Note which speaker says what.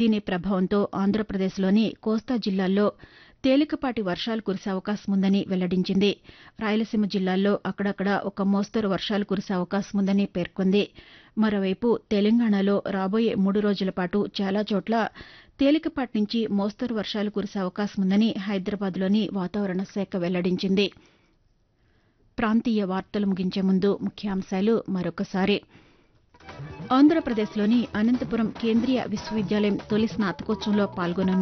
Speaker 1: దీని ప్రభావంతో ఆంధ్రప్రదేశ్లోని కోస్తా జిల్లాల్లో తేలికపాటి వర్షాలు కురిసే అవకాశం ఉందని వెల్లడించింది రాయలసీమ జిల్లాల్లో అక్కడక్కడా ఒక మోస్తరు వర్షాలు కురిసే అవకాశం ఉందని పేర్కొంది మరోవైపు తెలంగాణలో రాబోయే మూడు రోజుల పాటు చాలా చోట్ల తేలికపాటి నుంచి మోస్తరు వర్షాలు కురిసే అవకాశం ఉందని హైదరాబాద్లోని వాతావరణ శాఖ వెల్లడించింది ప్రాంతీయ వార్తలు ముగించే ముందు ముఖ్యాంశాలు మరొకసారి ఆంధ్రప్రదేశ్లోని అనంతపురం కేంద్రీయ విశ్వవిద్యాలయం తొలి స్నాతకోత్సవంలో పాల్గొననున్న